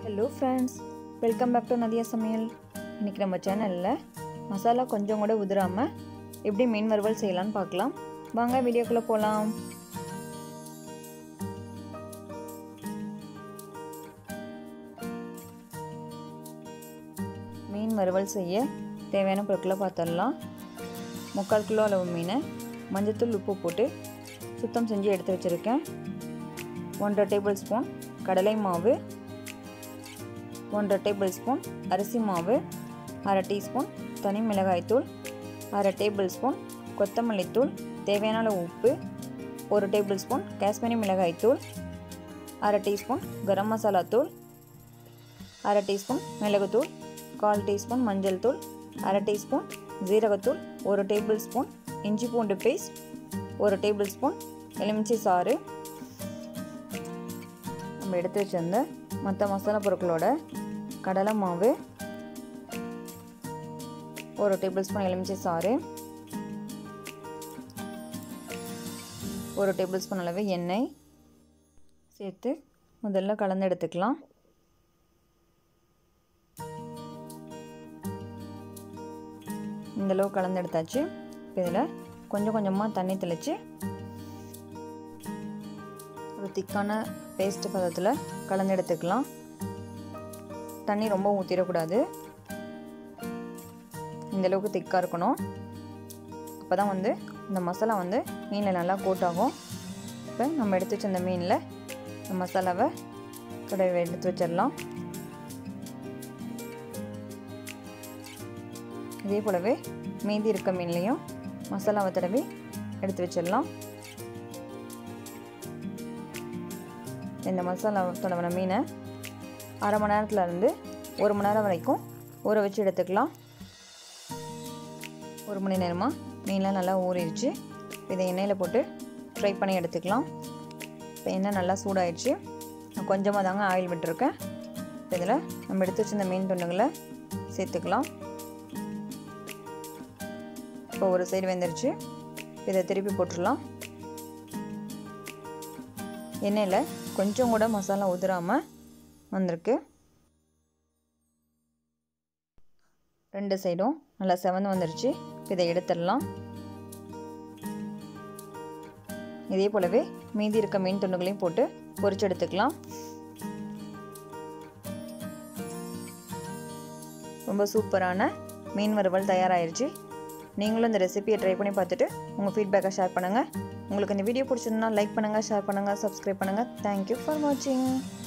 hello friends welcome back to Nadiya சமையல் இன்றைக்கி நம்ம சேனலில் மசாலா கொஞ்சம் கூட உதிராமல் எப்படி மீன் வறுவல் செய்யலாம்னு பார்க்கலாம் வாங்க வீடியோக்குள்ளே போகலாம் மீன் வறுவல் செய்ய தேவையான பொருட்களை பார்த்துடலாம் முக்கால் கிலோ அளவு மீனை மஞ்சத்தூள் உப்பு போட்டு சுத்தம் செஞ்சு எடுத்து வச்சுருக்கேன் ஒன்றரை டேபிள் ஸ்பூன் கடலை மாவு ஒன்றரை டேபிள் ஸ்பூன் அரிசி மாவு அரை டீஸ்பூன் தனி மிளகாய்த்தூள் அரை டேபிள் ஸ்பூன் கொத்தமல்லி தூள் தேவையான அளவு உப்பு ஒரு டேபிள் ஸ்பூன் காஷ்மீரி மிளகாய்த்தூள் அரை டீஸ்பூன் கரம் மசாலா தூள் அரை டீஸ்பூன் மிளகுத்தூள் கால் டீஸ்பூன் மஞ்சள் தூள் அரை டீஸ்பூன் ஜீரகத்தூள் ஒரு டேபிள் ஸ்பூன் இஞ்சி பூண்டு பேஸ்ட் ஒரு டேபிள் ஸ்பூன் எலுமிச்சை சாறு நம்ம எடுத்து வச்சிருந்த மற்ற மசாலா பொருட்களோட கடலை மாவு ஒரு டேபிள் ஸ்பூன் எலுமிச்சை சாறு ஒரு டேபிள் ஸ்பூன் அளவு எண்ணெய் சேர்த்து முதல்ல கலந்து எடுத்துக்கலாம் இந்தளவு கலந்து எடுத்தாச்சு இதில் கொஞ்சம் கொஞ்சமாக தண்ணி தெளித்து ஒரு திக்கான பேஸ்ட் பதத்தில் கலந்து எடுத்துக்கலாம் தண்ணி ரொம்ப ஊற்றிடக்கூடாது இந்தளவுக்கு திக்காக இருக்கணும் அப்போ தான் வந்து இந்த மசாலா வந்து மீனில் நல்லா கோட் ஆகும் இப்போ நம்ம எடுத்து வச்ச இந்த மீனில் இந்த மசாலாவை கடையை எடுத்து வச்சிடலாம் இதே போலவே மீதி இருக்க மீன்லேயும் மசாலாவை தடவி எடுத்து வச்சிடலாம் இந்த மசாலா தடவின மீனை அரை மணி நேரத்தில் இருந்து ஒரு மணி நேரம் வரைக்கும் ஊற வச்சு எடுத்துக்கலாம் ஒரு மணி நேரமாக மீன்லாம் நல்லா ஊறிடுச்சு இதை எண்ணெயில் போட்டு ஃப்ரை பண்ணி எடுத்துக்கலாம் இப்போ எண்ணெய் நல்லா சூடாயிடுச்சு நான் கொஞ்சமாக தாங்க ஆயில் விட்டுருக்கேன் இதில் நம்ம எடுத்து வச்சிருந்த மீன் துண்டுகளை சேர்த்துக்கலாம் இப்போ ஒரு சைடு வெந்துருச்சு இதை திருப்பி போட்டுடலாம் எண்ணெயில் கொஞ்சம் கூட மசாலா உதிராமல் வந்திருக்கு ரெண்டு சைடும் நல்லா செவந்து வந்துருச்சு இதை எடுத்துடலாம் இதே போலவே மீதி இருக்க மீன் துண்டுகளையும் போட்டு பொரிச்சு எடுத்துக்கலாம் ரொம்ப சூப்பரான மீன் வறுவல் தயாராகிருச்சு நீங்களும் இந்த ரெசிபியை ட்ரை பண்ணி பார்த்துட்டு உங்கள் ஃபீட்பேக்கை ஷேர் பண்ணுங்கள் உங்களுக்கு இந்த வீடியோ பிடிச்சிருந்தா லைக் பண்ணுங்கள் ஷேர் பண்ணுங்கள் சப்ஸ்கிரைப் பண்ணுங்கள் தேங்க்யூ ஃபார் வாட்சிங்